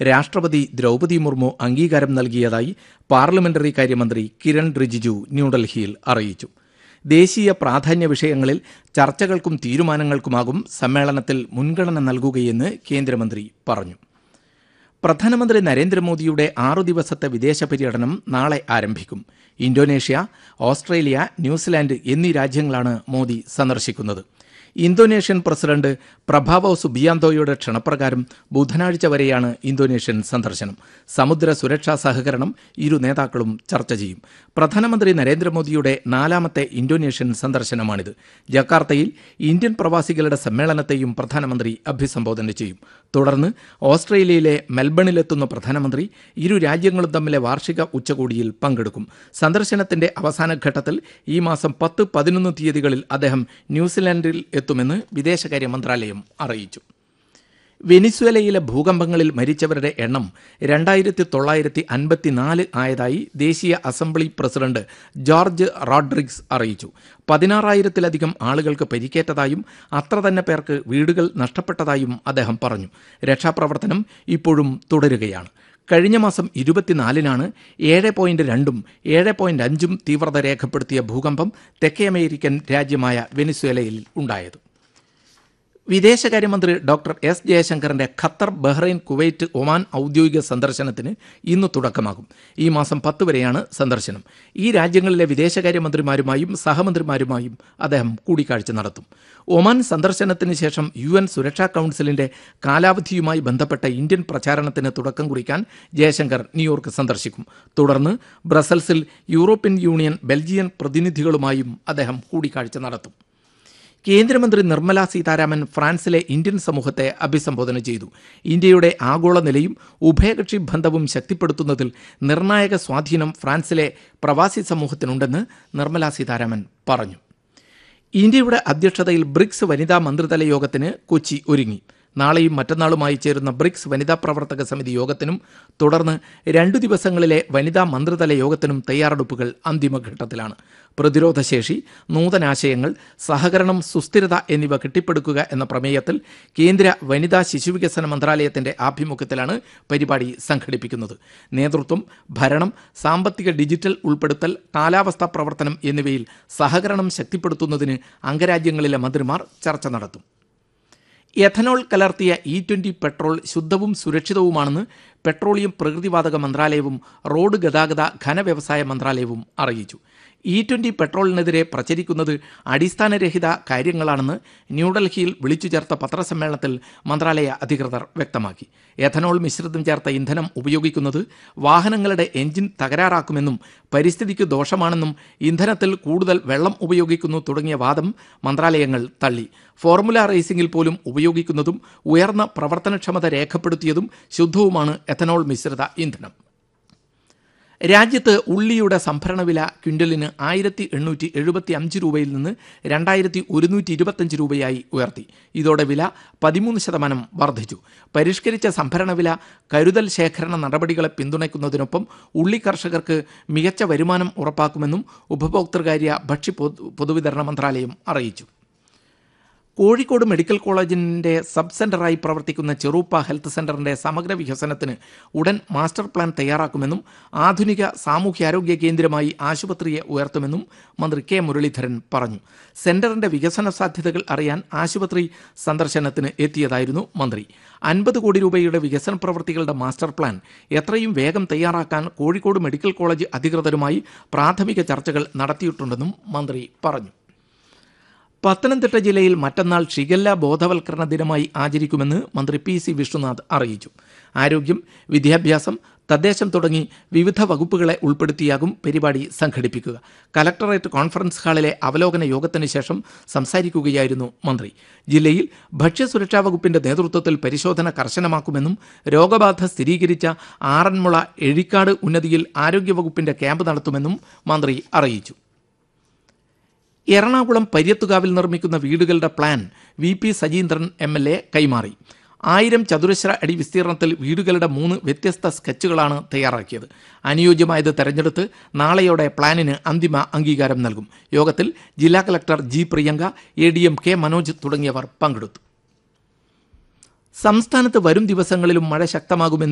രാഷ്ട്രപതി ദ്രൗപദി മുർമു അംഗീകാരം നൽകിയതായി പാർലമെന്ററി കാര്യമന്ത്രി കിരൺ റിജിജു ന്യൂഡൽഹിയിൽ അറിയിച്ചു ദേശീയ പ്രാധാന്യ വിഷയങ്ങളിൽ ചർച്ചകൾക്കും തീരുമാനങ്ങൾക്കുമാകും സമ്മേളനത്തിൽ മുൻഗണന നൽകുകയെന്ന് കേന്ദ്രമന്ത്രി പറഞ്ഞു പ്രധാനമന്ത്രി നരേന്ദ്രമോദിയുടെ ആറു ദിവസത്തെ വിദേശ പര്യടനം നാളെ ആരംഭിക്കും ഇന്തോനേഷ്യ ഓസ്ട്രേലിയ ന്യൂസിലാൻഡ് എന്നീ രാജ്യങ്ങളാണ് മോദി സന്ദർശിക്കുന്നത് ഇന്തോനേഷ്യൻ പ്രസിഡന്റ് പ്രഭാവോ സുബിയാന്തോയുടെ ക്ഷണപ്രകാരം ബുധനാഴ്ച വരെയാണ് ഇന്തോനേഷ്യൻ സന്ദർശനം സമുദ്ര സുരക്ഷാ സഹകരണം ഇരു നേതാക്കളും ചർച്ച ചെയ്യും പ്രധാനമന്ത്രി നരേന്ദ്രമോദിയുടെ നാലാമത്തെ ഇന്തോനേഷ്യൻ സന്ദർശനമാണിത് ജക്കാർത്തയിൽ ഇന്ത്യൻ പ്രവാസികളുടെ സമ്മേളനത്തെയും പ്രധാനമന്ത്രി അഭിസംബോധന ചെയ്യും തുടർന്ന് ഓസ്ട്രേലിയയിലെ മെൽബണിലെത്തുന്ന പ്രധാനമന്ത്രി ഇരു രാജ്യങ്ങളും തമ്മിലെ വാർഷിക ഉച്ചകോടിയിൽ പങ്കെടുക്കും സന്ദർശനത്തിന്റെ അവസാന ഘട്ടത്തിൽ ഈ മാസം പത്ത് പതിനൊന്ന് തീയതികളിൽ അദ്ദേഹം ന്യൂസിലാൻഡിൽ എത്തുമെന്ന് വിദേശകാര്യ മന്ത്രാലയം അറിയിച്ചു വെനിസ്വേലയിലെ ഭൂകമ്പങ്ങളിൽ മരിച്ചവരുടെ എണ്ണം രണ്ടായിരത്തി തൊള്ളായിരത്തി അൻപത്തിനാല് ആയതായി ദേശീയ അസംബ്ലി പ്രസിഡന്റ് ജോർജ് റോഡ്രിഗ്സ് അറിയിച്ചു പതിനാറായിരത്തിലധികം ആളുകൾക്ക് പരിക്കേറ്റതായും അത്ര തന്നെ പേർക്ക് വീടുകൾ നഷ്ടപ്പെട്ടതായും അദ്ദേഹം പറഞ്ഞു രക്ഷാപ്രവർത്തനം ഇപ്പോഴും തുടരുകയാണ് കഴിഞ്ഞ മാസം ഇരുപത്തിനാലിനാണ് ഏഴ് പോയിന്റ് രണ്ടും ഏഴ് പോയിന്റ് അഞ്ചും തീവ്രത രേഖപ്പെടുത്തിയ ഭൂകമ്പം തെക്കേ അമേരിക്കൻ രാജ്യമായ വെനിസ്വേലയിൽ ഉണ്ടായത് വിദേശകാര്യമന്ത്രി ഡോക്ടർ എസ് ജയശങ്കറിന്റെ ഖത്തർ ബഹ്റൈൻ കുവൈറ്റ് ഒമാൻ ഔദ്യോഗിക സന്ദർശനത്തിന് ഇന്ന് തുടക്കമാകും ഈ മാസം പത്ത് വരെയാണ് സന്ദർശനം ഈ രാജ്യങ്ങളിലെ വിദേശകാര്യമന്ത്രിമാരുമായും സഹമന്ത്രിമാരുമായും അദ്ദേഹം കൂടിക്കാഴ്ച നടത്തും ഒമാൻ സന്ദർശനത്തിന് ശേഷം യു എൻ സുരക്ഷാ കൗൺസിലിന്റെ കാലാവധിയുമായി ബന്ധപ്പെട്ട ഇന്ത്യൻ പ്രചാരണത്തിന് തുടക്കം കുറിക്കാൻ ജയശങ്കർ ന്യൂയോർക്ക് സന്ദർശിക്കും തുടർന്ന് ബ്രസൽസിൽ യൂറോപ്യൻ യൂണിയൻ ബെൽജിയൻ പ്രതിനിധികളുമായും അദ്ദേഹം കൂടിക്കാഴ്ച നടത്തും കേന്ദ്രമന്ത്രി നിർമ്മല സീതാരാമൻ ഫ്രാൻസിലെ ഇന്ത്യൻ സമൂഹത്തെ അഭിസംബോധന ചെയ്തു ഇന്ത്യയുടെ ആഗോള നിലയും ഉഭയകക്ഷി ബന്ധവും ശക്തിപ്പെടുത്തുന്നതിൽ നിർണായക സ്വാധീനം ഫ്രാൻസിലെ പ്രവാസി സമൂഹത്തിനുണ്ടെന്ന് നിർമ്മല സീതാരാമൻ പറഞ്ഞു ഇന്ത്യയുടെ അധ്യക്ഷതയിൽ ബ്രിക്സ് വനിതാ മന്ത്രിതല യോഗത്തിന് കൊച്ചി ഒരുങ്ങി നാളെയും മറ്റന്നാളുമായി ചേരുന്ന ബ്രിക്സ് വനിതാ പ്രവർത്തക സമിതി യോഗത്തിനും തുടർന്ന് രണ്ടു ദിവസങ്ങളിലെ വനിതാ മന്ത്രിതല യോഗത്തിനും തയ്യാറെടുപ്പുകൾ അന്തിമഘട്ടത്തിലാണ് പ്രതിരോധശേഷി നൂതനാശയങ്ങൾ സഹകരണം സുസ്ഥിരത എന്നിവ കെട്ടിപ്പടുക്കുക എന്ന പ്രമേയത്തിൽ കേന്ദ്ര വനിതാ ശിശുവികസന മന്ത്രാലയത്തിന്റെ ആഭിമുഖ്യത്തിലാണ് പരിപാടി സംഘടിപ്പിക്കുന്നത് നേതൃത്വം ഭരണം സാമ്പത്തിക ഡിജിറ്റൽ ഉൾപ്പെടുത്തൽ കാലാവസ്ഥാ പ്രവർത്തനം എന്നിവയിൽ സഹകരണം ശക്തിപ്പെടുത്തുന്നതിന് അംഗരാജ്യങ്ങളിലെ മന്ത്രിമാർ ചർച്ച നടത്തും എഥനോൾ കലർത്തിയ ഇ ട്വന്റി പെട്രോൾ ശുദ്ധവും സുരക്ഷിതവുമാണെന്ന് പെട്രോളിയം പ്രകൃതിവാതക മന്ത്രാലയവും റോഡ് ഗതാഗത ഘനവ്യവസായ മന്ത്രാലയവും അറിയിച്ചു ഇ ട്വന്റി പെട്രോളിനെതിരെ പ്രചരിക്കുന്നത് അടിസ്ഥാനരഹിത കാര്യങ്ങളാണെന്ന് ന്യൂഡൽഹിയിൽ വിളിച്ചു ചേർത്ത പത്രസമ്മേളനത്തിൽ മന്ത്രാലയ അധികൃതർ വ്യക്തമാക്കി എഥനോൾ മിശ്രിതം ചേർത്ത ഇന്ധനം ഉപയോഗിക്കുന്നത് വാഹനങ്ങളുടെ എഞ്ചിൻ തകരാറാക്കുമെന്നും പരിസ്ഥിതിക്ക് ദോഷമാണെന്നും ഇന്ധനത്തിൽ കൂടുതൽ വെള്ളം ഉപയോഗിക്കുന്നു തുടങ്ങിയ വാദം മന്ത്രാലയങ്ങൾ തള്ളി ഫോർമുല റേസിംഗിൽ പോലും ഉപയോഗിക്കുന്നതും ഉയർന്ന പ്രവർത്തനക്ഷമത രേഖപ്പെടുത്തിയതും ശുദ്ധവുമാണ് എഥനോൾ മിശ്രിത ഇന്ധനം രാജ്യത്ത് ഉള്ളിയുടെ സംഭരണ വില ക്വിൻ്റലിന് ആയിരത്തി എണ്ണൂറ്റി എഴുപത്തി അഞ്ച് രൂപയിൽ നിന്ന് രണ്ടായിരത്തി ഒരുന്നൂറ്റി ഇരുപത്തഞ്ച് രൂപയായി ഉയർത്തി ഇതോടെ വില പതിമൂന്ന് ശതമാനം വർദ്ധിച്ചു പരിഷ്കരിച്ച സംഭരണ വില കരുതൽ ശേഖരണ നടപടികളെ പിന്തുണയ്ക്കുന്നതിനൊപ്പം ഉള്ളി കർഷകർക്ക് മികച്ച വരുമാനം ഉറപ്പാക്കുമെന്നും ഉപഭോക്തൃകാര്യ ഭക്ഷ്യ പൊതുവിതരണ മന്ത്രാലയം അറിയിച്ചു കോഴിക്കോട് മെഡിക്കൽ കോളേജിന്റെ സബ് സെന്ററായി പ്രവർത്തിക്കുന്ന ചെറൂപ്പ ഹെൽത്ത് സെന്ററിന്റെ സമഗ്ര വികസനത്തിന് ഉടൻ മാസ്റ്റർ പ്ലാൻ തയ്യാറാക്കുമെന്നും ആധുനിക സാമൂഹ്യാരോഗ്യ കേന്ദ്രമായി ആശുപത്രിയെ ഉയർത്തുമെന്നും മന്ത്രി കെ മുരളീധരൻ പറഞ്ഞു സെന്ററിന്റെ വികസന സാധ്യതകൾ അറിയാൻ ആശുപത്രി സന്ദർശനത്തിന് എത്തിയതായിരുന്നു മന്ത്രി അൻപത് കോടി രൂപയുടെ വികസന പ്രവൃത്തികളുടെ മാസ്റ്റർ പ്ലാൻ എത്രയും വേഗം തയ്യാറാക്കാൻ കോഴിക്കോട് മെഡിക്കൽ കോളേജ് അധികൃതരുമായി പ്രാഥമിക ചർച്ചകൾ നടത്തിയിട്ടുണ്ടെന്നും മന്ത്രി പറഞ്ഞു പത്തനംതിട്ട ജില്ലയിൽ മറ്റന്നാൾ ഷിഗല്ല ബോധവൽക്കരണ ദിനമായി ആചരിക്കുമെന്ന് മന്ത്രി പി സി വിഷ്ണുനാഥ് അറിയിച്ചു ആരോഗ്യം വിദ്യാഭ്യാസം തദ്ദേശം തുടങ്ങി വിവിധ വകുപ്പുകളെ ഉൾപ്പെടുത്തിയാകും പരിപാടി സംഘടിപ്പിക്കുക കലക്ടറേറ്റ് കോൺഫറൻസ് ഹാളിലെ അവലോകന യോഗത്തിന് ശേഷം സംസാരിക്കുകയായിരുന്നു മന്ത്രി ജില്ലയിൽ ഭക്ഷ്യസുരക്ഷാ വകുപ്പിന്റെ നേതൃത്വത്തിൽ പരിശോധന കർശനമാക്കുമെന്നും രോഗബാധ സ്ഥിരീകരിച്ച ആറന്മുള എഴിക്കാട് ഉന്നതിയിൽ ആരോഗ്യവകുപ്പിന്റെ ക്യാമ്പ് നടത്തുമെന്നും മന്ത്രി അറിയിച്ചു എറണാകുളം പര്യത്തുകാവിൽ നിർമ്മിക്കുന്ന വീടുകളുടെ plan V P Sajeendran M L A കൈമാറി ആയിരം ചതുരശ്ര അടി വിസ്തീർണത്തിൽ വീടുകളുടെ മൂന്ന് വ്യത്യസ്ത സ്കെച്ചുകളാണ് തയ്യാറാക്കിയത് അനുയോജ്യമായത് തെരഞ്ഞെടുത്ത് നാളെയോടെ പ്ലാനിന് അന്തിമ അംഗീകാരം നൽകും യോഗത്തിൽ ജില്ലാ collector G Priyanka A D M K Manoj തുടങ്ങിയവർ പങ്കെടുത്തു സംസ്ഥാനത്ത് വരും ദിവസങ്ങളിലും മഴ ശക്തമാകുമെന്ന്